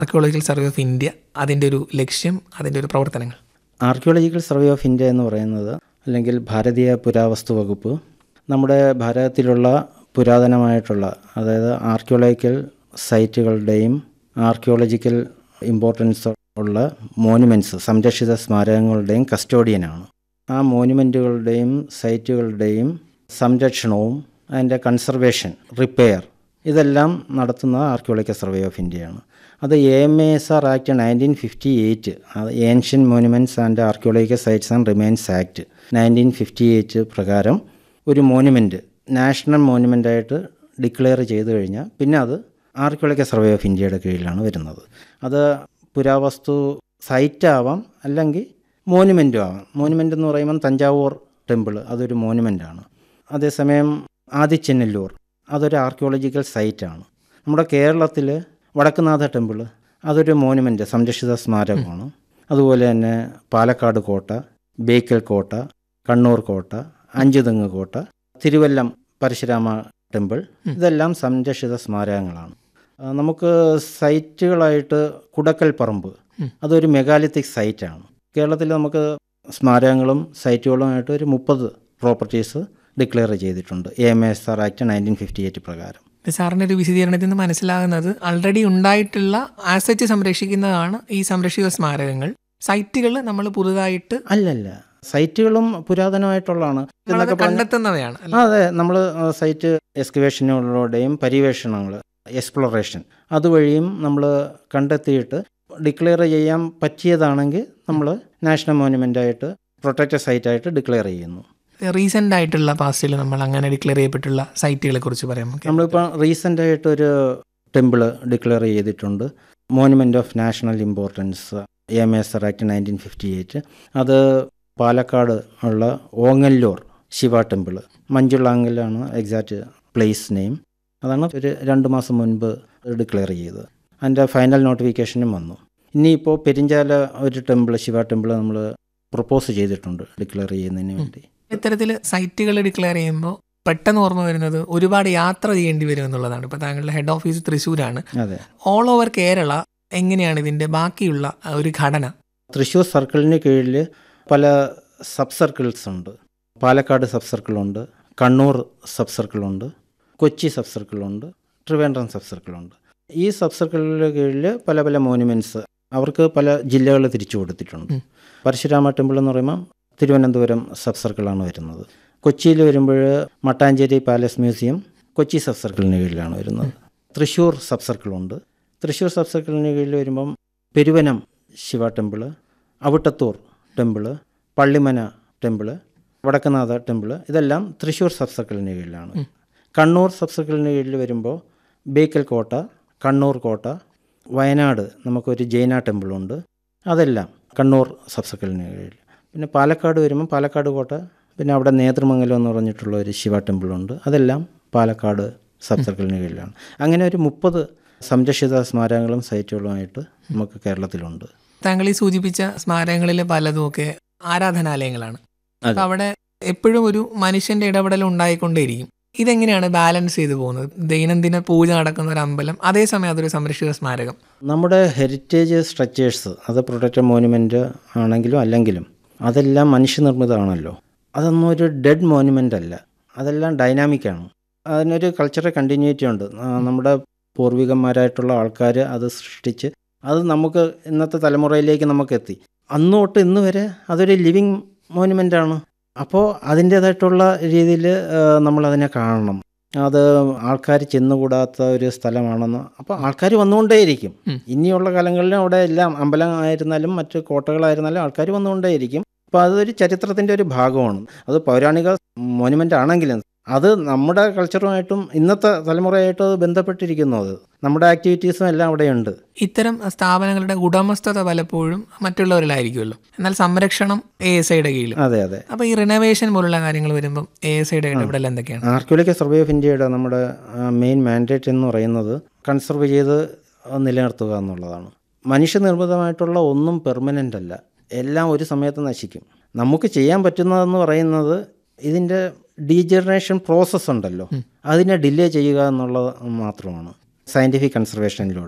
Archaeological survey of India അതിൻ്റെ ഒരു ലക്ഷ്യം അതിൻ്റെ ഒരു പ്രവർത്തനങ്ങൾ ആർക്കിയോളജിക്കൽ സർവേ ഓഫ് ഇന്ത്യ എന്ന് പറയുന്നത് അല്ലെങ്കിൽ ഭാരതീയ പുരാവസ്തു വകുപ്പ് നമ്മുടെ ഭാരതത്തിലുള്ള പുരാതനമായിട്ടുള്ള അതായത് ആർക്കിയോളജിക്കൽ സൈറ്റുകളുടെയും ആർക്കിയോളജിക്കൽ ഇമ്പോർട്ടൻസ് ഉള്ള മോനുമെൻറ്റ്സ് സംരക്ഷിത സ്മാരകങ്ങളുടെയും കസ്റ്റോഡിയനാണ് ആ മോനുമെൻറ്റുകളുടെയും സൈറ്റുകളുടെയും സംരക്ഷണവും അതിൻ്റെ കൺസർവേഷൻ റിപ്പയർ ഇതെല്ലാം നടത്തുന്ന ആർക്കിയോളജിക്കൽ സർവേ ഓഫ് ഇന്ത്യയാണ് അത് A M A S R act nineteen fifty eight അത് ancient monuments and archaeological sites and remains act nineteen fifty eight പ്രകാരം ഒരു മോനുമെൻറ്റ് നാഷണൽ മോനുമെൻ്റായിട്ട് ഡിക്ലെയർ ചെയ്തു കഴിഞ്ഞാൽ പിന്നെ അത് ആർക്കിയോളജിക്കൽ സർവേ ഓഫ് ഇന്ത്യയുടെ കീഴിലാണ് വരുന്നത് അത് പുരാവസ്തു സൈറ്റ് ആവാം അല്ലെങ്കിൽ മോനുമെൻറ്റും ആവാം മോനുമെൻ്റ് എന്ന് പറയുമ്പം തഞ്ചാവൂർ ടെമ്പിൾ അതൊരു മോനുമെൻ്റാണ് അതേസമയം ആദിച്ചെന്നല്ലൂർ അതൊരു ആർക്കിയോളജിക്കൽ സൈറ്റാണ് നമ്മുടെ കേരളത്തിൽ വടക്കുനാഥ ടെമ്പിൾ അതൊരു മോനുമെൻ്റ് സംരക്ഷിത സ്മാരകമാണ് അതുപോലെ തന്നെ പാലക്കാട് കോട്ട ബേക്കൽ കോട്ട കണ്ണൂർ കോട്ട അഞ്ചുതെങ്ങ് കോട്ട തിരുവല്ലം പരശുരാമ ടെമ്പിൾ ഇതെല്ലാം സംരക്ഷിത സ്മാരകങ്ങളാണ് ആ, നമുക്ക് സൈറ്റുകളായിട്ട് കുടക്കൽ പറമ്പ് അതൊരു മെഗാലിത്തിക് സൈറ്റാണ് കേരളത്തിൽ നമുക്ക് സ്മാരകങ്ങളും സൈറ്റുകളുമായിട്ട് ഒരു മുപ്പത് പ്രോപ്പർട്ടീസ് ഡിക്ലെയർ ചെയ്തിട്ടുണ്ട് A M S R act nineteen fifty eight പ്രകാരം ഇത് സാറിൻ്റെ ഒരു വിശദീകരണത്തിൽ നിന്ന് മനസ്സിലാകുന്നത് ആൾറെഡി ഉണ്ടായിട്ടുള്ള ആസറ്റ് സംരക്ഷിക്കുന്നതാണ് ഈ സംരക്ഷിത സ്മാരകങ്ങൾ സൈറ്റുകൾ നമ്മൾ പുതുതായിട്ട് അല്ലല്ല സൈറ്റുകളും പുരാതനമായിട്ടുള്ളതാണ് നമ്മളത് എന്നൊക്കെ പറഞ്ഞാൽ കണ്ടെത്തുന്നവയാണ് അല്ലേ? ആ, അതെ നമ്മൾ സൈറ്റ് എക്സ്കവേഷനുകളുടെയും പര്യവേഷണങ്ങൾ എക്സ്പ്ലോറേഷൻ അതുവഴിയും നമ്മൾ കണ്ടെത്തിയിട്ട് ഡിക്ലെയർ ചെയ്യാൻ പറ്റിയതാണെങ്കിൽ നമ്മൾ നാഷണൽ മോനുമെൻ്റായിട്ട് പ്രൊട്ടക്റ്റഡ് സൈറ്റായിട്ട് ഡിക്ലെയർ ചെയ്യുന്നു റീസെൻ്റ് ആയിട്ടുള്ള പാസ്റ്റിൽ നമ്മൾ അങ്ങനെ ഡിക്ലെയർ ചെയ്യപ്പെട്ടുള്ള സൈറ്റുകളെ കുറിച്ച് പറയാം നമുക്ക് നമ്മളിപ്പോൾ റീസെൻ്റ് ആയിട്ട് ഒരു ടെമ്പിൾ ഡിക്ലെയർ ചെയ്തിട്ടുണ്ട് monument of national importance A M S R act nineteen fifty eight അത് പാലക്കാട് ഉള്ള ഓങ്ങല്ലൂർ ശിവ ടെമ്പിൾ മഞ്ചുള്ളാങ്കലാണ് എക്സാക്റ്റ് പ്ലേസ് നെയിം അതാണ് ഒരു രണ്ട് മാസം മുൻപ് ഡിക്ലെയർ ചെയ്തത് അതിൻ്റെ ഫൈനൽ നോട്ടിഫിക്കേഷനും വന്നു ഇനിയിപ്പോൾ പെരിഞ്ചാല ഒരു ടെമ്പിൾ ശിവ ടെമ്പിൾ നമ്മൾ പ്രപ്പോസ് ചെയ്തിട്ടുണ്ട് ഡിക്ലെയർ ചെയ്യുന്നതിന് വേണ്ടി ഇത്തരത്തിൽ സൈറ്റുകൾ ഡിക്ലെയർ ചെയ്യുമ്പോൾ പെട്ടെന്ന് ഓർമ്മ വരുന്നത് ഒരുപാട് യാത്ര ചെയ്യേണ്ടി വരും എന്നുള്ളതാണ് ഇപ്പോൾ താങ്കളുടെ ഹെഡ് ഓഫീസ് തൃശ്ശൂരാണ് അതെ ഓൾ ഓവർ കേരള എങ്ങനെയാണ് ഇതിൻ്റെ ബാക്കിയുള്ള ആ ഒരു ഘടന തൃശ്ശൂർ സർക്കിളിന് കീഴിൽ പല സബ് സർക്കിൾസ് ഉണ്ട് പാലക്കാട് സബ് സർക്കിളുണ്ട് കണ്ണൂർ സബ് സർക്കിളുണ്ട് കൊച്ചി സബ് സർക്കിളുണ്ട് ട്രിവാൻഡ്രം സബ് സർക്കിളുണ്ട് ഈ സബ് സർക്കിളിന് കീഴിൽ പല പല മോനുമെൻറ്റ്സ് അവർക്ക് പല ജില്ലകൾ തിരിച്ചു കൊടുത്തിട്ടുണ്ട് ഉം. പരശുരാമ ടെമ്പിൾ എന്ന് പറയുമ്പം തിരുവനന്തപുരം സബ് സർക്കിളാണ് വരുന്നത് കൊച്ചിയിൽ വരുമ്പോൾ Mattancherry palace museum Kochi sub സർക്കിളിന് കീഴിലാണ് വരുന്നത് തൃശ്ശൂർ സബ് സർക്കിളുണ്ട് തൃശ്ശൂർ സബ് സർക്കിളിന് കീഴിൽ വരുമ്പം Peruvanam Shiva temple Avittathur temple Pallimana temple Vadakkanatha temple ഇതെല്ലാം തൃശ്ശൂർ സബ് സർക്കിളിന് കീഴിലാണ് കണ്ണൂർ സബ് സർക്കിളിന് കീഴിൽ വരുമ്പോൾ ബേക്കൽ കോട്ട കണ്ണൂർ കോട്ട വയനാട് നമുക്കൊരു ജൈന ടെമ്പിളുണ്ട് അതെല്ലാം കണ്ണൂർ സബ് സർക്കിളിന് കീഴിൽ പിന്നെ പാലക്കാട് വരുമ്പോൾ പാലക്കാട് കോട്ട പിന്നെ അവിടെ നേതൃമംഗലം എന്ന് പറഞ്ഞിട്ടുള്ള ഒരു ശിവ ടെമ്പിളുണ്ട് അതെല്ലാം പാലക്കാട് സബ് സർക്കിളിന് കീഴിലാണ് അങ്ങനെ ഒരു മുപ്പത് സംരക്ഷിത സ്മാരകങ്ങളും സൈറ്റുകളുമായിട്ട് നമുക്ക് കേരളത്തിലുണ്ട് താങ്കൾ ഈ സൂചിപ്പിച്ച സ്മാരകങ്ങളിൽ പലതും ഒക്കെ ആരാധനാലയങ്ങളാണ് അതെ. അപ്പൊ അവിടെ എപ്പോഴും ഒരു മനുഷ്യന്റെ ഇടപെടൽ ഉണ്ടായിക്കൊണ്ടേയിരിക്കും ഇതെങ്ങനെയാണ് ബാലൻസ് ചെയ്തു പോകുന്നത് ദൈനംദിന പൂജ നടക്കുന്ന ഒരു അമ്പലം അതേസമയം അതൊരു സംരക്ഷിത സ്മാരകം നമ്മുടെ ഹെറിറ്റേജ് സ്ട്രക്ചേഴ്സ് അത് പ്രൊട്ടക്റ്റഡ് മോനുമെൻ്റ് ആണെങ്കിലും അല്ലെങ്കിലും അതെല്ലാം മനുഷ്യനിർമ്മിതമാണല്ലോ അതൊന്നും ഒരു ഡെഡ് മോനുമെൻ്റ് അല്ല അതെല്ലാം ഡൈനാമിക്കാണ് അതിനൊരു കൾച്ചറൽ കണ്ടിന്യൂറ്റി ഉണ്ട് ആ, നമ്മുടെ പൂർവികന്മാരായിട്ടുള്ള ആൾക്കാർ അത് സൃഷ്ടിച്ച് അത് നമുക്ക് ഇന്നത്തെ തലമുറയിലേക്ക് നമുക്ക് എത്തി അന്ന് തൊട്ട് ഇന്ന് വരെ അതൊരു ലിവിങ് മോനുമെൻ്റ് ആണ് അപ്പോൾ അതിൻ്റേതായിട്ടുള്ള രീതിയിൽ നമ്മളതിനെ കാണണം അത് ആൾക്കാർ ചെന്നുകൂടാത്ത ഒരു സ്ഥലമാണെന്ന് അപ്പോൾ ആൾക്കാർ വന്നുകൊണ്ടേയിരിക്കും ഉം. ഇനിയുള്ള കാലങ്ങളിലും അവിടെ എല്ലാം അമ്പലം ആയിരുന്നാലും മറ്റ് കോട്ടകളായിരുന്നാലും ആൾക്കാർ വന്നുകൊണ്ടേയിരിക്കും അപ്പോൾ അതൊരു ചരിത്രത്തിൻ്റെ ഒരു ഭാഗമാണ് അത് പൗരാണിക മോനുമെൻ്റ് ആണെങ്കിലും അത് നമ്മുടെ കൾച്ചറുമായിട്ടും ഇന്നത്തെ തലമുറയായിട്ടും അത് ബന്ധപ്പെട്ടിരിക്കുന്നു അത് നമ്മുടെ ആക്ടിവിറ്റീസും എല്ലാം അവിടെയുണ്ട് ഇത്തരം സ്ഥാപനങ്ങളുടെ ഉടമസ്ഥത പലപ്പോഴും മറ്റുള്ളവരിലായിരിക്കുമല്ലോ എന്നാൽ സംരക്ഷണം എ എസ് ഐയുടെ കീഴിൽ അതെ അതെ അപ്പൊ ഈ റിനോവേഷൻ പോലുള്ള കാര്യങ്ങൾ വരുമ്പോൾ എ എസ് ഐയുടെ ഇടപെടൽ എന്തൊക്കെയാണ് ആർക്കിയോളജിക്കൽ സർവേ ഓഫ് ഇന്ത്യയുടെ നമ്മുടെ മെയിൻ മാൻഡേറ്റ് എന്ന് പറയുന്നത് കൺസർവ് ചെയ്ത് നിലനിർത്തുക എന്നുള്ളതാണ് മനുഷ്യനിർമ്മിതമായിട്ടുള്ള ഒന്നും പെർമനൻ്റ് അല്ല എല്ലാം ഒരു സമയത്ത് നശിക്കും നമുക്ക് ചെയ്യാൻ പറ്റുന്നതെന്ന് പറയുന്നത് ഇതിൻ്റെ ഡീജനറേഷൻ പ്രോസസ്സ് ഉണ്ടല്ലോ അതിനെ ഡിലേ ചെയ്യുക എന്നുള്ളത് മാത്രമാണ് സയൻറ്റിഫിക് കൺസർവേഷനിലൂടെ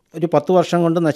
ഒരു പത്ത് വർഷം കൊണ്ട്